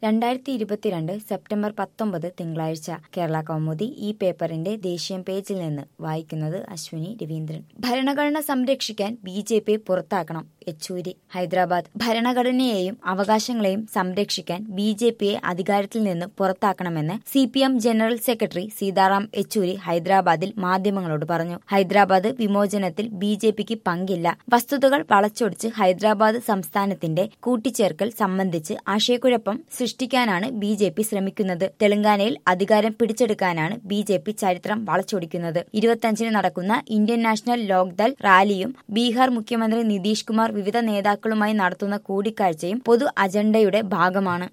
രണ്ടായിരത്തി ഇരുപത്തിരണ്ട് സെപ്റ്റംബർ പത്തൊമ്പത് തിങ്കളാഴ്ച കേരള കൗമുദി ഈ പേപ്പറിന്റെ ദേശീയ പേജിൽ നിന്ന് വായിക്കുന്നത് അശ്വിനി രവീന്ദ്രൻ ഭരണഘടന സംരക്ഷിക്കാൻ ബി ജെ പി പുറത്താക്കണം യെച്ചൂരി ഹൈദരാബാദ് ഭരണഘടനയെയും അവകാശങ്ങളെയും സംരക്ഷിക്കാൻ ബി ജെ പിയെ അധികാരത്തിൽ നിന്ന് പുറത്താക്കണമെന്ന് C P M general secretary Sitaram Yechury ഹൈദരാബാദിൽ മാധ്യമങ്ങളോട് പറഞ്ഞു ഹൈദരാബാദ് വിമോചനത്തിൽ ബി ജെ പിക്ക് പങ്കില്ല വസ്തുതകൾ വളച്ചൊടിച്ച് ഹൈദരാബാദ് സംസ്ഥാനത്തിന്റെ കൂട്ടിച്ചേർക്കൽ സംബന്ധിച്ച് ആശയക്കുഴപ്പം സൃഷ്ടിക്കാനാണ് ബി ജെ പി ശ്രമിക്കുന്നത് തെലങ്കാനയിൽ അധികാരം പിടിച്ചെടുക്കാനാണ് ബി ജെ പി ചരിത്രം വളച്ചൊടിക്കുന്നത് ഇരുപത്തിയഞ്ചിന് നടക്കുന്ന ഇന്ത്യൻ നാഷണൽ ലോക്ദൾ റാലിയും ബീഹാർ മുഖ്യമന്ത്രി നിതീഷ് കുമാർ വിവിധ നേതാക്കളുമായി നടത്തുന്ന കൂടിക്കാഴ്ചയും പൊതു അജണ്ടയുടെ ഭാഗമാണ്